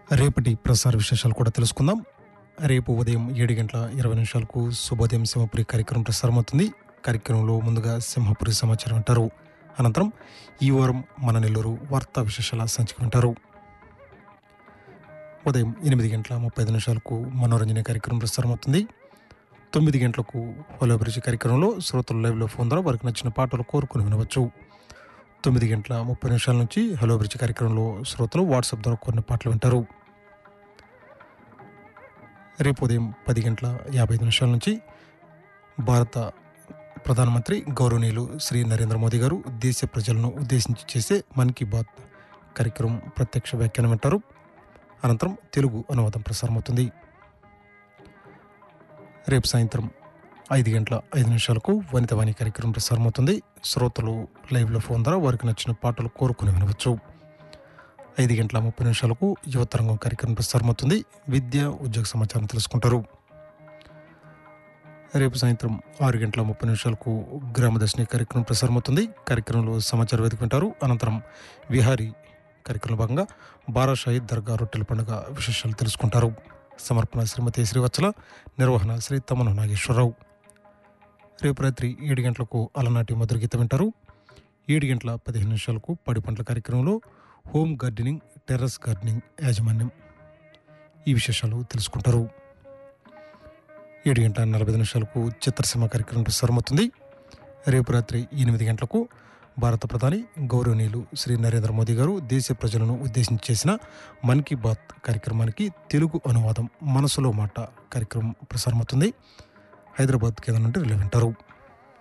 రేపటి ప్రసార విశేషాలు కూడా తెలుసుకుందాం రేపు ఉదయం ఏడు గంటల ఇరవై నిమిషాలకు శుభోదయం సింహపురి కార్యక్రమం ప్రసారమవుతుంది కార్యక్రమంలో ముందుగా సింహపురి సమాచారం వింటారు అనంతరం ఈ వారం మన నెల్లూరు వార్తా విశేషాల సంచిక వింటారు ఉదయం ఎనిమిది గంటల ముప్పై ఐదు నిమిషాలకు మనోరంజన కార్యక్రమం ప్రసారమవుతుంది తొమ్మిది గంటలకు హోలోబ్రిడ్జి కార్యక్రమంలో శ్రోతలు లైవ్లో ఫోన్ ద్వారా వారికి నచ్చిన పాటలు కోరుకుని వినవచ్చు తొమ్మిది గంటల ముప్పై నిమిషాల నుంచి హలో బ్రిడ్జ్ కార్యక్రమంలో శ్రోతలు వాట్సాప్ ద్వారా కొన్ని పాటలు వింటారు రేపు ఉదయం పది గంటల యాభై ఐదు నిమిషాల నుంచి భారత ప్రధానమంత్రి గౌరవనీయులు శ్రీ నరేంద్ర మోదీ గారు దేశ ప్రజలను ఉద్దేశించి చేసే మన్ కీ బాత్ కార్యక్రమం ప్రత్యక్ష వ్యాఖ్యానం వింటారు అనంతరం తెలుగు అనువాదం ప్రసారమవుతుంది రేపు సాయంత్రం ఐదు గంటల ఐదు నిమిషాలకు వనిత వాణి కార్యక్రమం ప్రసారమవుతుంది శ్రోతలు లైవ్లో ఫోన్ ద్వారా వారికి నచ్చిన పాటలు కోరుకుని వినవచ్చు ఐదు గంటల ముప్పై నిమిషాలకు యువతరంగం కార్యక్రమం ప్రసారమవుతుంది విద్య ఉద్యోగ సమాచారం తెలుసుకుంటారు రేపు సాయంత్రం ఆరు గంటల ముప్పై నిమిషాలకు గ్రామదర్శిని కార్యక్రమం ప్రసారమవుతుంది కార్యక్రమంలో సమాచార వేదిక వింటారు అనంతరం విహారీ కార్యక్రమంలో భాగంగా బారాషాహి దర్గా రొట్టెల పండుగ విశేషాలు తెలుసుకుంటారు సమర్పణ శ్రీమతి శ్రీవత్సల నిర్వహణ శ్రీ తమను నాగేశ్వరరావు రేపు రాత్రి ఏడు గంటలకు అలనాటి మధుర గీతం వింటారు ఏడు గంటల పదిహేను నిమిషాలకు పడి పంటల కార్యక్రమంలో హోమ్ గార్డెనింగ్ టెర్రస్ గార్డెనింగ్ యాజమాన్యం ఈ విశేషాలు తెలుసుకుంటారు ఏడు గంటల నలభై ఐదు నిమిషాలకు చిత్రసీమ కార్యక్రమం ప్రసారమవుతుంది రేపు రాత్రి ఎనిమిది గంటలకు భారత ప్రధాని గౌరవనీయులు శ్రీ నరేంద్ర మోదీ గారు దేశ ప్రజలను ఉద్దేశించి చేసిన మన్ కీ బాత్ కార్యక్రమానికి తెలుగు అనువాదం మనసులో మాట కార్యక్రమం ప్రసారమవుతుంది హైదరాబాద్ కేంద్రం నుండి రిలే వింటారు